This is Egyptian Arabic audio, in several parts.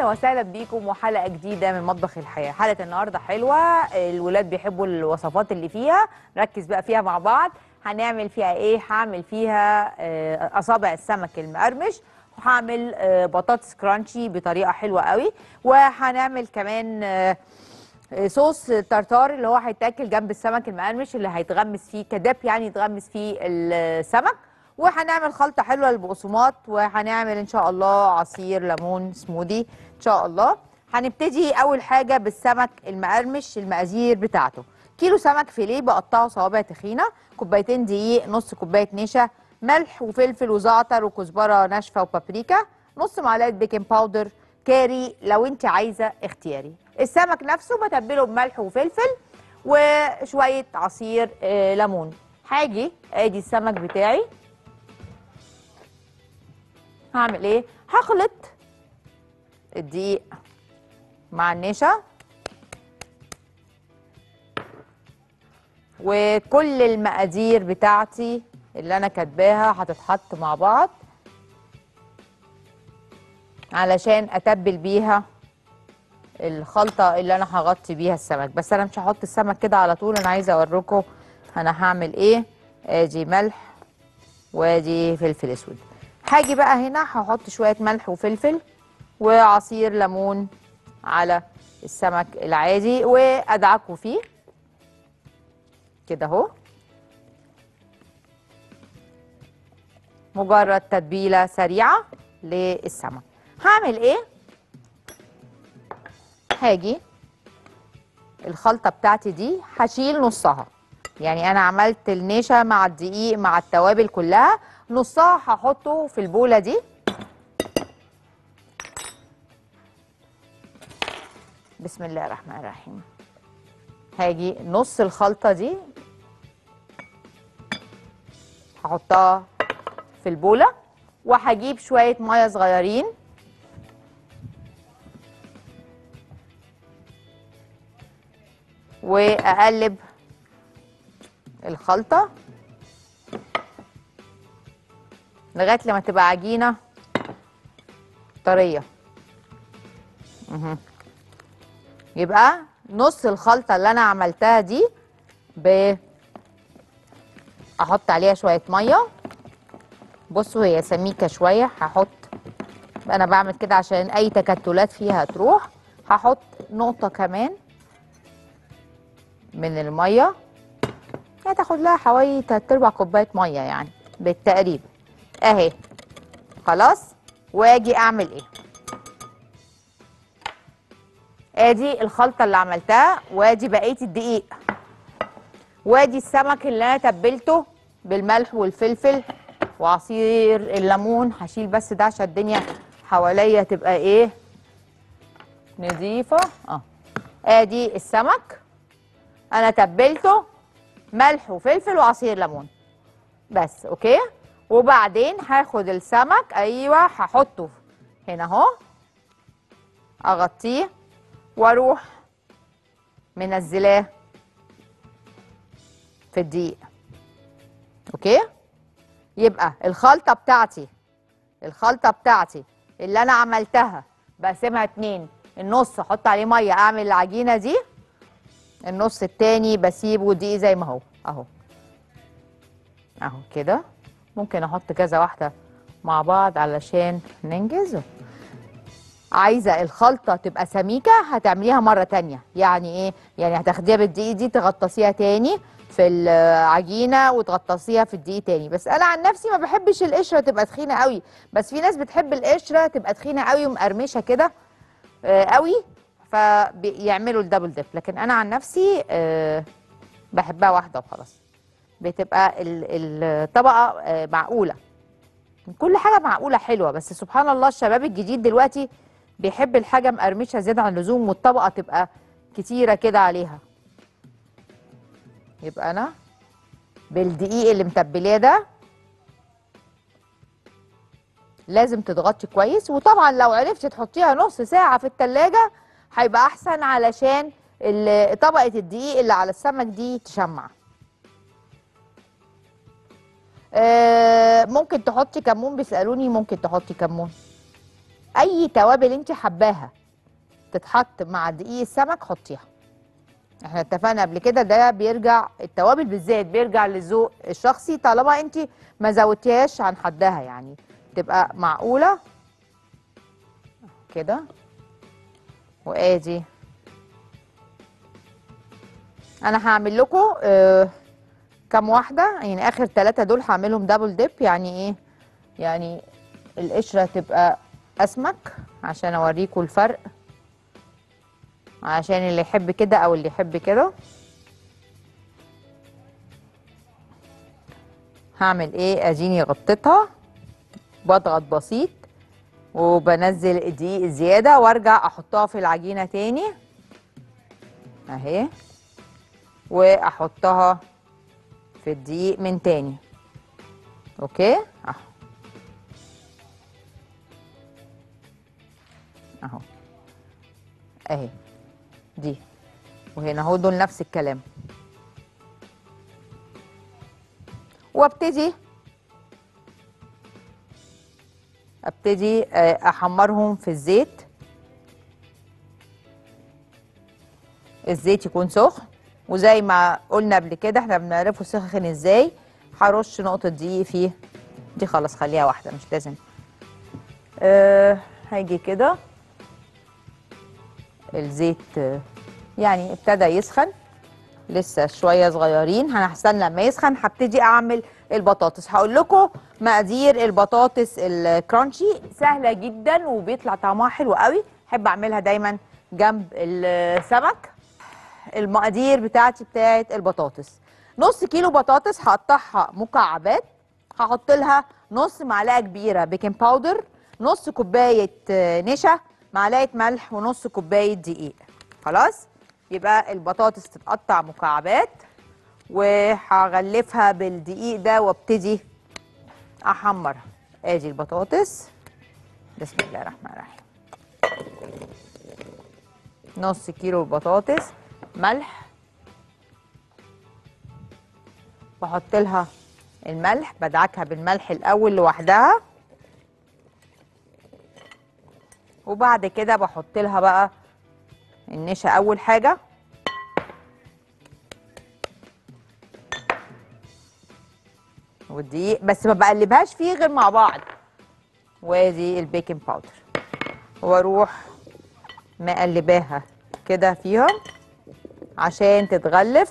وسهلا بيكم وحلقه جديده من مطبخ الحياه حلقه النهارده حلوه الولاد بيحبوا الوصفات اللي فيها نركز بقى فيها مع بعض هنعمل فيها ايه هعمل فيها آه، اصابع السمك المقرمش وهعمل آه، بطاطس كرانشي بطريقه حلوه قوي وهنعمل كمان آه، صوص تارتار اللي هو هيتاكل جنب السمك المقرمش اللي هيتغمس فيه كداب يعني يتغمس فيه السمك وهنعمل خلطه حلوه للبقسماط وهنعمل ان شاء الله عصير ليمون سموذي ان شاء الله هنبتدي اول حاجه بالسمك المقرمش المقادير بتاعته كيلو سمك فيليه بقطعه صوابع تخينه كوبايتين دقيق نص كوبايه نشا ملح وفلفل وزعتر وكزبره ناشفه وبابريكا نص معلقه بيكنج باودر كاري لو انت عايزه اختياري السمك نفسه بتبله بملح وفلفل وشويه عصير آه، ليمون هاجي ادي السمك بتاعي هعمل ايه هخلط الدقيق مع النشا وكل المقادير بتاعتي اللي انا كاتباها هتتحط مع بعض علشان اتبل بيها الخلطه اللي انا هغطي بيها السمك بس انا مش هحط السمك كده على طول انا عايزه اوريكم انا هعمل ايه ادي ملح وادي فلفل اسود هاجي بقى هنا هحط شويه ملح وفلفل وعصير ليمون على السمك العادي وادعكه فيه كده اهو مجرد تتبيله سريعه للسمك هعمل ايه هاجي الخلطه بتاعتي دي هشيل نصها يعني انا عملت النشا مع الدقيق مع التوابل كلها نصها هحطه في البوله دي بسم الله الرحمن الرحيم هاجي نص الخلطه دي هحطها في البوله وهجيب شويه ميه صغيرين واقلب الخلطه لغايه لما تبقى عجينه طريه مهم. يبقى نص الخلطه اللي انا عملتها دي ب احط عليها شويه ميه بصوا هي سميكه شويه هحط انا بعمل كده عشان اي تكتلات فيها تروح هحط نقطه كمان من الميه هتاخد لها حوالي تلات ارباع كوبايه ميه يعني بالتقريب اهي خلاص واجي اعمل ايه ادي الخلطه اللي عملتها وادي بقيه الدقيق وادي السمك اللي انا تبلته بالملح والفلفل وعصير الليمون هشيل بس ده عشان الدنيا حواليا تبقى ايه نضيفه اه ادي السمك انا تبلته ملح وفلفل وعصير ليمون بس اوكي وبعدين هاخد السمك ايوه هحطه هنا اهو اغطيه واروح منزلاه في الدقيق اوكي يبقى الخلطه بتاعتي الخلطه بتاعتي اللي انا عملتها بقسمها اتنين النص احط عليه ميه اعمل العجينه دي النص التاني بسيبه دقيق زي ما هو اهو اهو كده ممكن احط كذا واحده مع بعض علشان ننجز عايزه الخلطه تبقى سميكه هتعمليها مره تانية يعني ايه يعني هتاخديها بالدقيق دي تغطسيها تاني في العجينه وتغطسيها في الدقيق تاني بس انا عن نفسي ما بحبش القشره تبقى تخينه قوي بس في ناس بتحب القشره تبقى تخينه قوي ومقرمشه كده آه، قوي فبيعملوا الدبل ديب لكن انا عن نفسي آه، بحبها واحده وخلاص بتبقى ال- الطبقه آه، معقوله كل حاجه معقوله حلوه بس سبحان الله الشباب الجديد دلوقتي بيحب الحاجه مقرمشه زياده عن اللزوم والطبقه تبقى كتيره كده عليها يبقى انا بالدقيق اللي متبلاه ده لازم تضغطي كويس وطبعا لو عرفتي تحطيها نص ساعه في التلاجة هيبقى احسن علشان ال- طبقه الدقيق اللي على السمك دي تشمع آه، ممكن تحطي كمون بيسالوني ممكن تحطي كمون اي توابل انت حباها تتحط مع دقيق السمك حطيها احنا اتفقنا قبل كده ده بيرجع التوابل بالذات بيرجع للذوق الشخصي طالما انت ما زودتيهاش عن حدها يعني تبقى معقوله كده وادي انا هعمل لكم آه كام واحده يعني اخر ثلاثه دول هعملهم دبل ديب يعني ايه يعني القشره تبقى اسمك عشان اوريكم الفرق عشان اللي يحب كده او اللي يحب كده هعمل ايه اديني غطيتها بضغط بسيط وبنزل الدقيق الزياده وارجع احطها في العجينه تاني اهي واحطها في الدقيق من تاني اوكي اهو اهو اهي دي وهنا اهو دول نفس الكلام وابتدي ابتدي آه، احمرهم في الزيت الزيت يكون سخن وزي ما قلنا قبل كده احنا بنعرفه سخن ازاي هرش نقطة دقيق فيه دي خلاص خليها واحدة مش لازم أه هيجي كده الزيت آه، يعني ابتدى يسخن لسه شويه صغيرين انا هستنى لما يسخن هبتدي اعمل البطاطس هقول لكم مقادير البطاطس الكرانشي سهله جدا وبيطلع طعمها حلو قوي بحب اعملها دايما جنب السمك المقادير بتاعتي بتاعت البطاطس نص كيلو بطاطس هقطعها مكعبات هحط لها نص معلقه كبيره بيكنج باودر نص كوبايه آه، نشا معلقه ملح ونص كوبايه دقيق خلاص يبقى البطاطس تتقطع مكعبات وهغلفها بالدقيق ده وابتدي احمرها ادي البطاطس بسم الله الرحمن الرحيم نص كيلو بطاطس ملح بحط لها الملح بدعكها بالملح الاول لوحدها وبعد كده بحط لها بقى النشا اول حاجه والدقيق بس ما بقلبهاش فيه غير مع بعض وادي البيكنج باودر واروح مقلباها كده فيها عشان تتغلف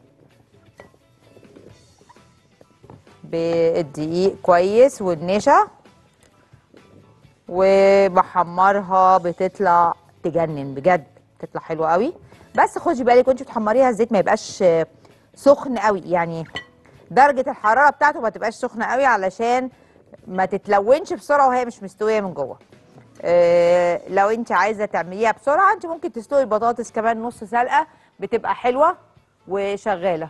بالدقيق كويس والنشا وبحمرها بتطلع تجنن بجد بتطلع حلوه قوي بس خدي بالك وانت بتحمريها الزيت ما يبقاش آه، سخن قوي يعني درجه الحراره بتاعته ما تبقاش سخنه قوي علشان ما تتلونش بسرعه وهي مش مستويه من جوه آه، لو انت عايزه تعمليها بسرعه انت ممكن تسلقي البطاطس كمان نص سلقه بتبقى حلوه وشغاله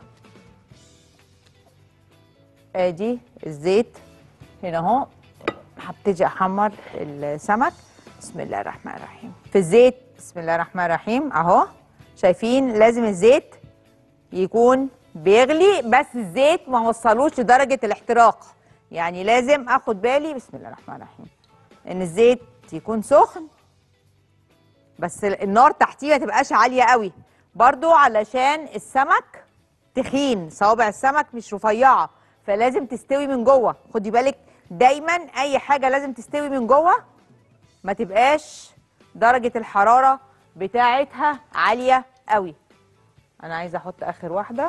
ادي الزيت هنا اهو هبتدي احمر السمك بسم الله الرحمن الرحيم في الزيت بسم الله الرحمن الرحيم اهو شايفين لازم الزيت يكون بيغلي بس الزيت ما وصلوش لدرجه الاحتراق يعني لازم اخد بالي بسم الله الرحمن الرحيم ان الزيت يكون سخن بس النار تحتيه ما تبقاش عاليه قوي برضو علشان السمك تخين صوابع السمك مش رفيعه فلازم تستوي من جوه خدي بالك دايما اي حاجه لازم تستوي من جوه ما تبقاش درجه الحراره بتاعتها عاليه قوي انا عايزه احط اخر واحده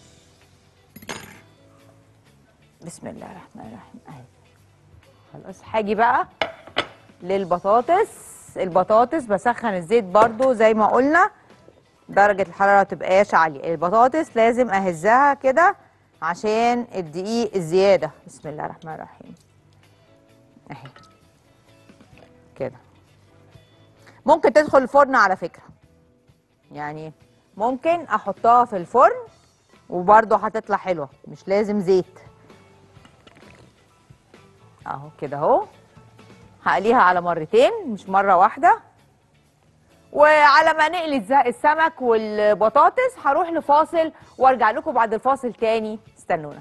بسم الله الرحمن الرحيم اهي خلاص هاجي بقى للبطاطس البطاطس بسخن الزيت برضو زي ما قلنا درجة الحرارة تبقاش عالية البطاطس لازم اهزها كده عشان الدقيق الزيادة بسم الله الرحمن الرحيم اهي كده ممكن تدخل الفرن على فكرة يعني ممكن احطها في الفرن وبرضه هتطلع حلوة مش لازم زيت اهو كده اهو هقليها على مرتين مش مرة واحدة وعلى ما نقلي الز- السمك والبطاطس هروح لفاصل وارجع لكم بعد الفاصل تاني استنونا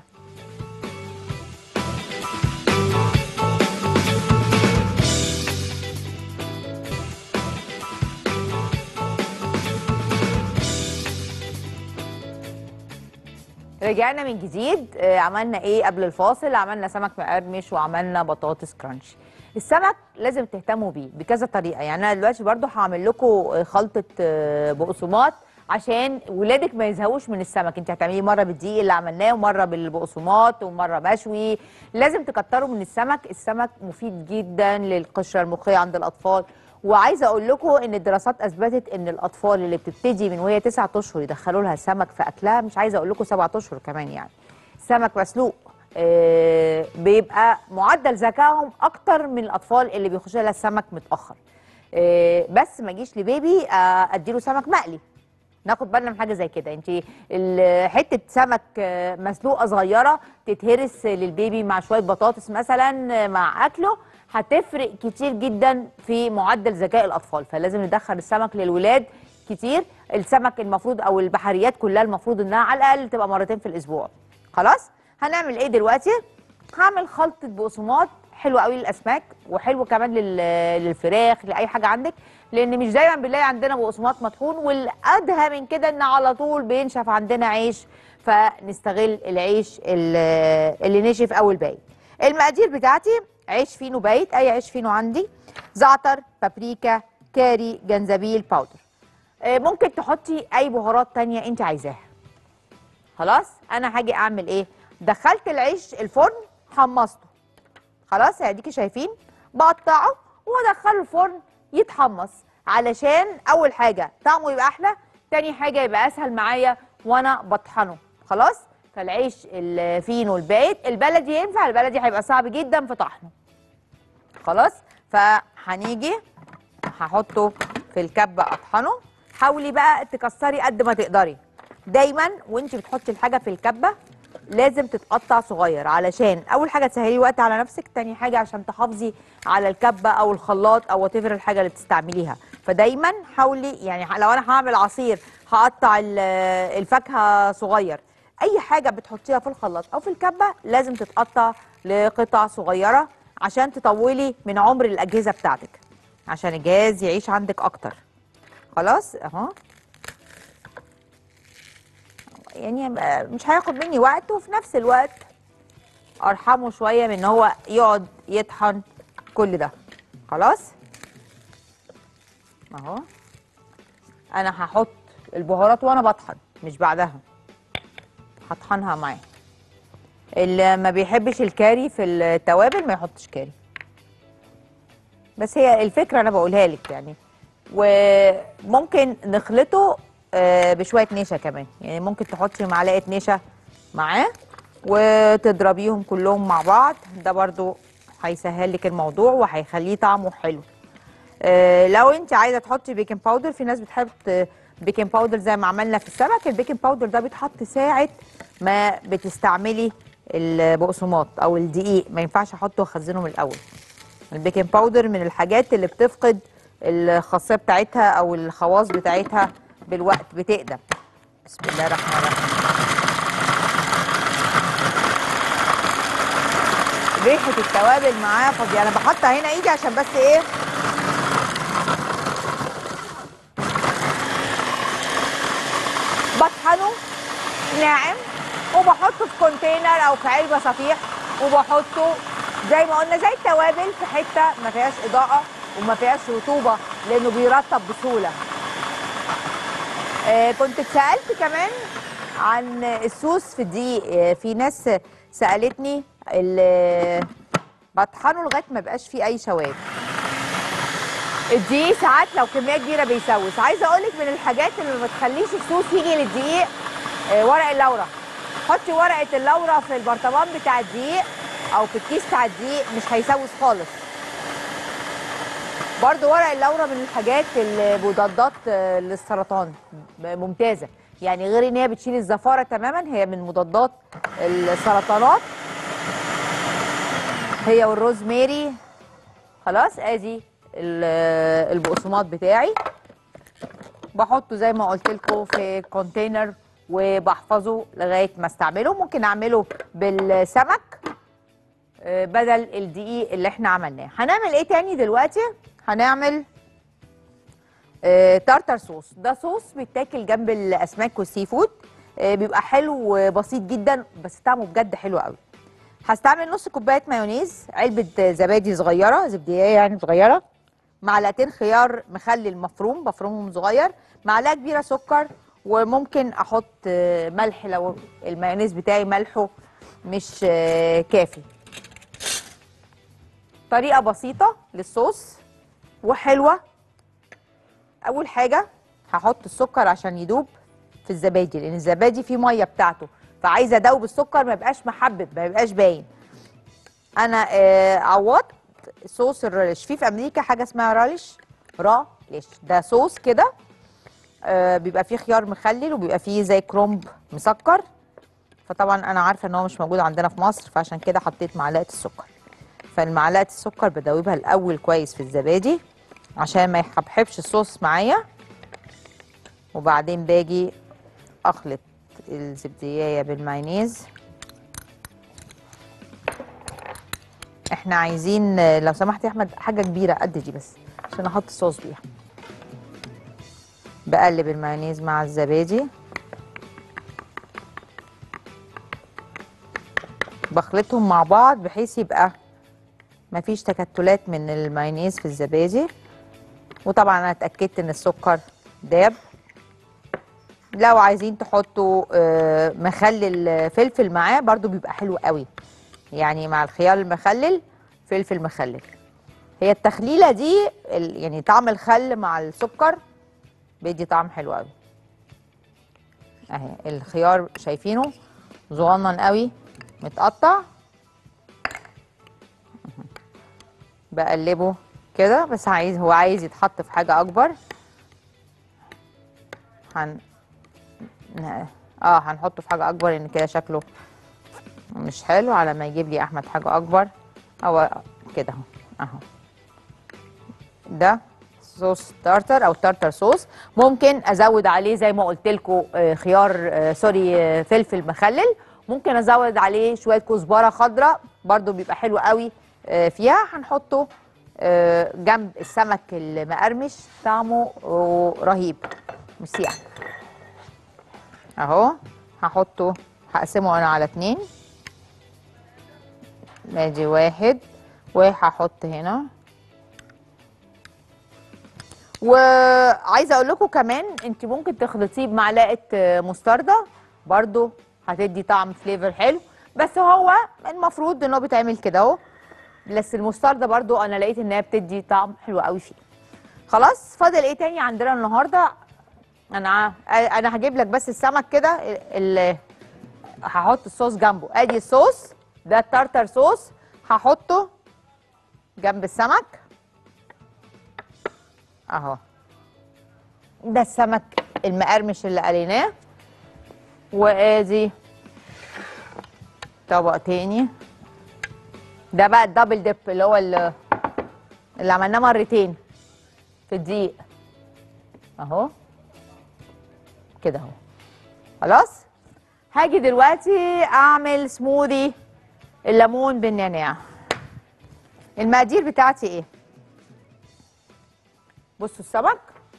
رجعنا من جديد آه، عملنا ايه قبل الفاصل عملنا سمك مقرمش وعملنا بطاطس كرانشي السمك لازم تهتموا بيه بكذا طريقه يعني انا دلوقتي برضو هعمل لكم خلطه آه، بقسماط عشان ولادك ما يزهقوش من السمك انت هتعمليه مره بالدقيق اللي عملناه ومره بالبقسماط ومره مشوي لازم تكتروا من السمك السمك مفيد جدا للقشره المخيه عند الاطفال وعايزه اقول لكم ان الدراسات اثبتت ان الاطفال اللي بتبتدي من وهي 9 اشهر يدخلوا لها سمك في اكلها مش عايزه اقول لكم 7 اشهر كمان يعني سمك مسلوق آه، بيبقى معدل ذكائهم اكتر من الاطفال اللي بيخش لها السمك متاخر آه، بس ما اجيش لبيبي آه، اديله سمك مقلي ناخد بالنا من حاجه زي كده انت ال- حته سمك آه، مسلوقه صغيره تتهرس للبيبي مع شويه بطاطس مثلا آه، مع اكله هتفرق كتير جدا في معدل ذكاء الاطفال فلازم ندخل السمك للولاد كتير السمك المفروض او البحريات كلها المفروض انها على الاقل تبقى مرتين في الاسبوع خلاص هنعمل ايه دلوقتي هعمل خلطه بقسماط حلو قوي للاسماك وحلو كمان لل- للفراخ لاي حاجه عندك لان مش دايما بنلاقي عندنا بقسماط مطحون والادهى من كده ان على طول بينشف عندنا عيش فنستغل العيش ال- اللي نشف او البايت المقادير بتاعتي عيش فينو بايت اي عيش فينو عندي زعتر بابريكا كاري جنزبيل باودر آه، ممكن تحطي اي بهارات تانية انت عايزاها خلاص انا هاجي اعمل ايه دخلت العيش الفرن حمصته خلاص اديكي شايفين بقطعه وادخله الفرن يتحمص علشان اول حاجه طعمه يبقى احلى تاني حاجه يبقى اسهل معايا وانا بطحنه خلاص فالعيش الفينو البايت البلدي ينفع البلدي هيبقى صعب جدا في طحنه خلاص فهنيجي هحطه في الكبه اطحنه حاولي بقى تكسري قد ما تقدري دايما وانت بتحطي الحاجه في الكبه لازم تتقطع صغير علشان اول حاجه تسهلي وقت على نفسك تاني حاجه عشان تحافظي على الكبه او الخلاط او وات الحاجه اللي بتستعمليها فدايما حاولي يعني لو انا هعمل عصير هقطع ال- الفاكهه صغير اي حاجه بتحطيها في الخلاط او في الكبه لازم تتقطع لقطع صغيره عشان تطولي من عمر الاجهزه بتاعتك عشان الجهاز يعيش عندك اكتر خلاص اهو يعني مش هياخد مني وقت وفي نفس الوقت ارحمه شويه من ان هو يقعد يطحن كل ده خلاص اهو انا هحط البهارات وانا بطحن مش بعدها هطحنها معاه اللي ما بيحبش الكاري في التوابل ما يحطش كاري بس هي الفكره انا بقولها لك يعني وممكن نخلطه آه، بشويه نشا كمان يعني ممكن تحطي معلقه نشا معاه وتضربيهم كلهم مع بعض ده برضو هيسهل لك الموضوع وهيخليه طعمه حلو آه، لو انت عايزه تحطي بيكنج باودر في ناس بتحط بيكنج باودر زي ما عملنا في السمك البيكنج باودر ده بيتحط ساعه ما بتستعملي البقسماط او الدقيق ما ينفعش احطه واخزنه من الاول البيكنج باودر من الحاجات اللي بتفقد الخاصيه بتاعتها او الخواص بتاعتها بالوقت بتقدم بسم الله الرحمن الرحيم ريحه التوابل معاه فظيعه انا بحطها هنا ايدي عشان بس ايه بطحنه ناعم وبحطه في كونتينر او في علبه صفيح وبحطه زي ما قلنا زي التوابل في حته ما فيهاش اضاءه وما فيهاش رطوبه لانه بيرطب بسهوله آه كنت اتسالت كمان عن السوس في الدقيق آه في ناس سالتني ال- بطحنه لغايه ما يبقاش فيه اي شوايه الدقيق ساعات لو كميه كبيره بيسوس عايزه اقول لك من الحاجات اللي ما بتخليش الصوص يجي للدقيق آه، ورق اللورة حطي ورقه اللورة في البرطمان بتاع الدقيق او في الكيس بتاع الدقيق مش هيسوس خالص برضو ورق اللورة من الحاجات المضادات آه، للسرطان ممتازة يعني غير ان هي بتشيل الزفارة تماما هي من مضادات السرطانات هي والروزماري خلاص ادي ال- البقسماط بتاعي بحطه زي ما قلت لكم في كونتينر وبحفظه لغايه ما استعمله ممكن اعمله بالسمك آه، بدل الدقيق اللي احنا عملناه هنعمل ايه تاني دلوقتي هنعمل آه، تارتر صوص ده صوص بيتاكل جنب الاسماك والسي فود آه، بيبقى حلو وبسيط جدا بس طعمه بجد حلو قوي هستعمل نص كوبايه مايونيز علبه زبادي صغيره زبديه يعني صغيره معلقتين خيار مخلل مفروم بفرمهم صغير معلقه كبيره سكر وممكن احط آه، ملح لو المايونيز بتاعي ملحه مش آه، كافي طريقه بسيطه للصوص وحلوه اول حاجه هحط السكر عشان يدوب في الزبادي لان الزبادي فيه ميه بتاعته فعايزه ادوب السكر ما يبقاش محبب ما يبقاش باين انا آه عوضت صوص الراليش في في امريكا حاجه اسمها راليش راليش ده صوص كده آه بيبقى فيه خيار مخلل وبيبقى فيه زي كرومب مسكر فطبعا انا عارفه ان هو مش موجود عندنا في مصر فعشان كده حطيت معلقه السكر فالمعلقه السكر بدوبها الاول كويس في الزبادي عشان ما يحبحبش الصوص معايا وبعدين باجي اخلط الزبدية بالمايونيز احنا عايزين آه، لو سمحت يا احمد حاجه كبيره قد دي بس عشان احط الصوص بيها بقلب المايونيز مع الزبادي بخلطهم مع بعض بحيث يبقى مفيش تكتلات من المايونيز في الزبادي وطبعا انا اتاكدت ان السكر داب لو عايزين تحطوا آه، مخلل فلفل معاه برضو بيبقى حلو قوي يعني مع الخيار المخلل فلفل مخلل هي التخليله دي ال- يعني طعم الخل مع السكر بيدي طعم حلو قوي اهي الخيار شايفينه صغنن قوي متقطع بقلبه كده بس عايز هو عايز يتحط في حاجه اكبر هن ن- اه هنحطه في حاجه اكبر لان كده شكله مش حلو على ما يجيب لي احمد حاجه اكبر او كده اهو اهو ده صوص تارتر او تارتر صوص ممكن ازود عليه زي ما قلت لكم خيار آه، سوري آه، فلفل مخلل ممكن ازود عليه شويه كزبره خضراء برضو بيبقى حلو قوي آه، فيها هنحطه آه، جنب السمك المقرمش طعمه آه، رهيب ميرسي اهو هحطه هقسمه انا على اتنين ادي واحد وهحط هنا وعايزه اقول لكم كمان انت ممكن تخلطيه بمعلقه آه، مستردة برضو هتدي طعم فليفر حلو بس هو المفروض ان هو بيتعمل كده اهو بس المستردة برضو انا لقيت ان هي بتدي طعم حلو قوي فيه خلاص فاضل ايه تاني عندنا النهارده انا ع- انا هجيب لك بس السمك كده اللي هحط الصوص جنبه ادي الصوص ده التارتر صوص هحطه جنب السمك اهو ده السمك المقرمش اللي قليناه وادي طبق تاني ده بقى الدبل ديب اللي هو اللي, اللي عملناه مرتين في الدقيق اهو كده اهو خلاص هاجي دلوقتي اعمل سموذي الليمون بالنعناع المقادير بتاعتي ايه بصوا السمك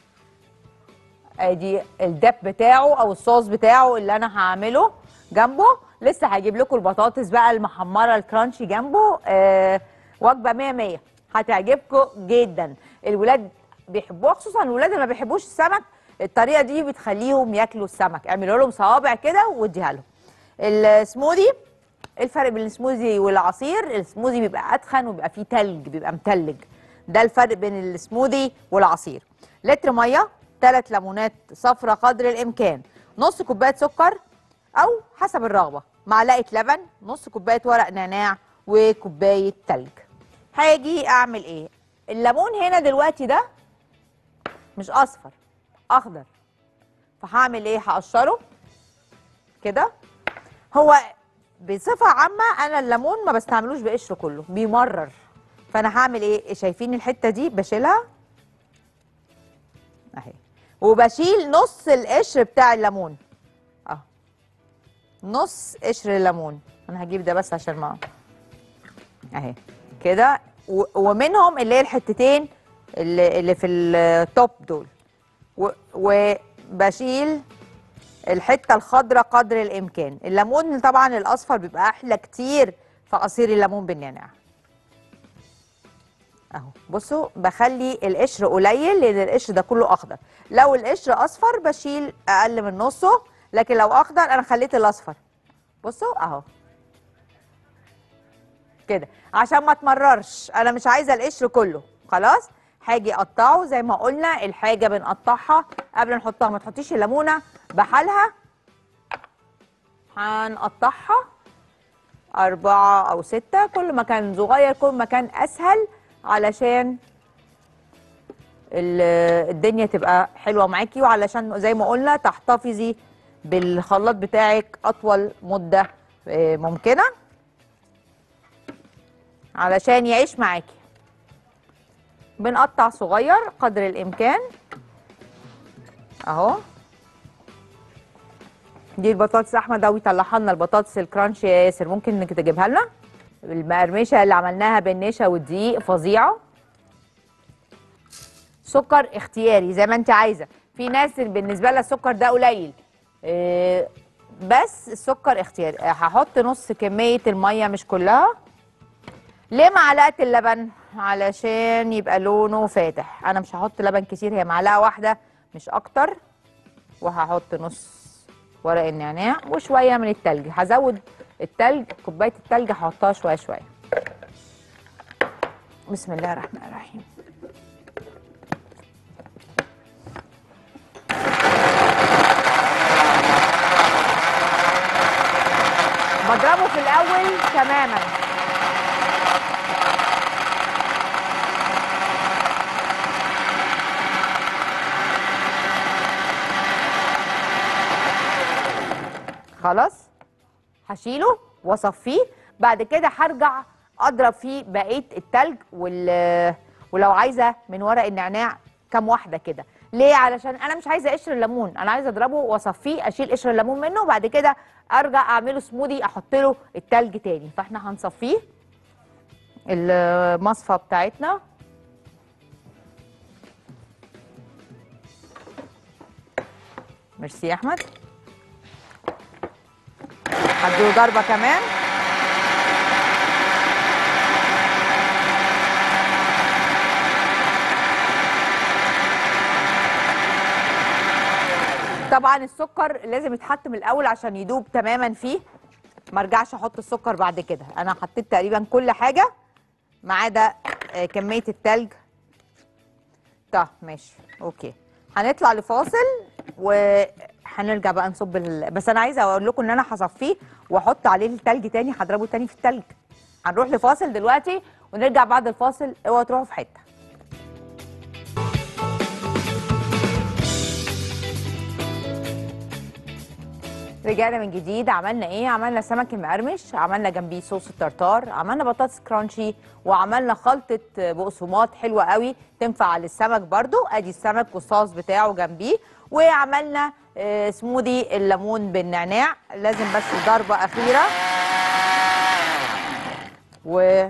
ادي الدب بتاعه او الصوص بتاعه اللي انا هعمله جنبه لسه هجيب لكم البطاطس بقى المحمره الكرانشي جنبه آه وجبه 100 100 هتعجبكم جدا الولاد بيحبوها خصوصا الولاد اللي ما بيحبوش السمك الطريقه دي بتخليهم ياكلوا السمك اعملوا لهم صوابع كده واديها لهم السموذي الفرق بين السموذي والعصير السموذي بيبقى اتخن وبيبقى فيه تلج بيبقى متلج ده الفرق بين السموذي والعصير لتر ميه ثلاث ليمونات صفرة قدر الامكان نص كوبايه سكر او حسب الرغبه معلقه لبن نص كوبايه ورق نعناع وكوبايه تلج هاجي اعمل ايه الليمون هنا دلوقتي ده مش اصفر اخضر فهعمل ايه هقشره كده هو بصفه عامه انا الليمون ما بستعملوش بقشره كله بيمرر فانا هعمل ايه شايفين الحته دي بشيلها اهي وبشيل نص القشر بتاع الليمون اهو نص قشر الليمون انا هجيب ده بس عشان ما اهي كده و- ومنهم اللي هي الحتتين اللي, اللي في التوب دول و- وبشيل الحته الخضراء قدر الامكان الليمون طبعا الاصفر بيبقى احلى كتير في عصير الليمون بالنعناع اهو بصوا بخلي القشر قليل لان القشر ده كله اخضر لو القشر اصفر بشيل اقل من نصه لكن لو اخضر انا خليت الاصفر بصوا اهو كده عشان ما تمررش انا مش عايزه القشر كله خلاص هاجي اقطعه زي ما قلنا الحاجه بنقطعها قبل ما نحطها ما تحطيش الليمونه بحالها هنقطعها أربعة أو ستة كل ما كان صغير كل ما كان أسهل علشان ال- الدنيا تبقى حلوة معاكي وعلشان زي ما قلنا تحتفظي بالخلاط بتاعك أطول مدة آه، ممكنة علشان يعيش معاكي بنقطع صغير قدر الإمكان أهو دي البطاطس احمد قوي طلعها لنا البطاطس الكرانش يا ياسر ممكن انك تجيبها لنا المقرمشه اللي عملناها بالنشا والدقيق فظيعه سكر اختياري زي ما انت عايزه في ناس بالنسبه لها السكر ده قليل إيه، بس السكر اختياري هحط نص كميه الميه مش كلها ليه معلقه اللبن علشان يبقى لونه فاتح انا مش هحط لبن كتير هي معلقه واحده مش اكتر وهحط نص ورق النعناع وشويه من التلج هزود التلج كوبايه التلج هحطها شويه شويه بسم الله الرحمن الرحيم بضربه في الاول تماما خلاص هشيله واصفيه بعد كده هرجع اضرب فيه بقيه التلج وال ولو عايزه من ورق النعناع كام واحده كده ليه علشان انا مش عايزه قشر الليمون انا عايزه اضربه واصفيه اشيل قشر الليمون منه وبعد كده ارجع اعمله سموذي احط له التلج تاني فاحنا هنصفيه المصفى بتاعتنا ميرسي يا احمد هديله ضربه كمان طبعا السكر لازم يتحط من الاول عشان يدوب تماما فيه ما ارجعش احط السكر بعد كده انا حطيت تقريبا كل حاجه ما عدا آه، كميه التلج طب ماشي اوكي هنطلع لفاصل وهنرجع بقى نصب ال... بس انا عايزه اقول لكم ان انا هصفيه واحط عليه التلج تاني هضربه تاني في التلج هنروح لفاصل دلوقتي ونرجع بعد الفاصل اوعوا تروحوا في حته رجعنا من جديد عملنا ايه عملنا سمك المقرمش عملنا جنبيه صوص الترتار عملنا بطاطس كرانشي وعملنا خلطه بقسماط حلوه قوي تنفع للسمك برضو ادي السمك والصوص بتاعه جنبيه وعملنا آه، سموذي الليمون بالنعناع لازم بس ضربه اخيره و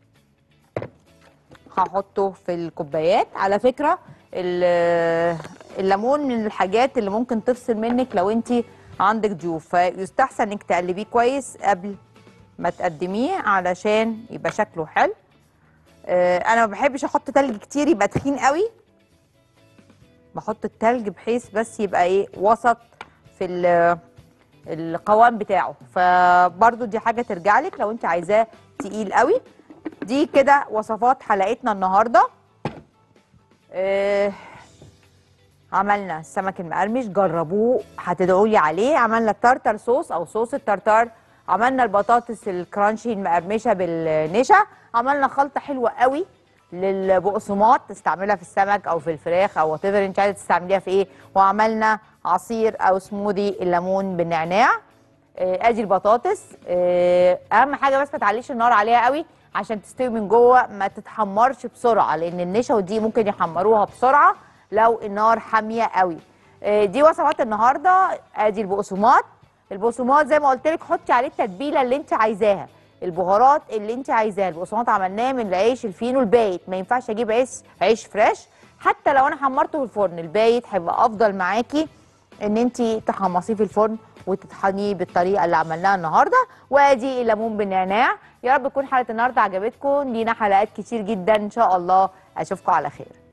هحطه في الكوبايات على فكره ال- الليمون من الحاجات اللي ممكن تفصل منك لو انت عندك ضيوف فيستحسن انك تقلبيه كويس قبل ما تقدميه علشان يبقى شكله حلو آه، انا ما بحبش احط تلج كتير يبقى تخين قوي بحط التلج بحيث بس يبقى ايه وسط في ال- القوام بتاعه فبرضو دي حاجه ترجع لك لو انت عايزاه تقيل قوي دي كده وصفات حلقتنا النهارده آه، عملنا السمك المقرمش جربوه هتدعوا لي عليه عملنا التارتر صوص او صوص التارتار عملنا البطاطس الكرانشي المقرمشه بالنشا عملنا خلطه حلوه قوي للبقسماط تستعملها في السمك او في الفراخ او وات انت عايزه تستعمليها في ايه وعملنا عصير او سموذي الليمون بالنعناع آه، ادي البطاطس آه، اهم حاجه بس ما تعليش النار عليها قوي عشان تستوي من جوه ما تتحمرش بسرعه لان النشا ودي ممكن يحمروها بسرعه لو النار حاميه قوي آه، دي وصفات النهارده ادي البقسماط البقسماط زي ما قلت لك حطي عليه التتبيله اللي انت عايزاها البهارات اللي انت عايزاها البقسماط عملناه من العيش الفينو البايت ما ينفعش اجيب عيش عيش فريش حتى لو انا حمرته في الفرن البايت هيبقى افضل معاكي ان انت تحمصيه في الفرن وتطحنيه بالطريقه اللي عملناها النهارده وادي الليمون بالنعناع يا رب تكون حلقه النهارده عجبتكم لينا حلقات كتير جدا ان شاء الله اشوفكم على خير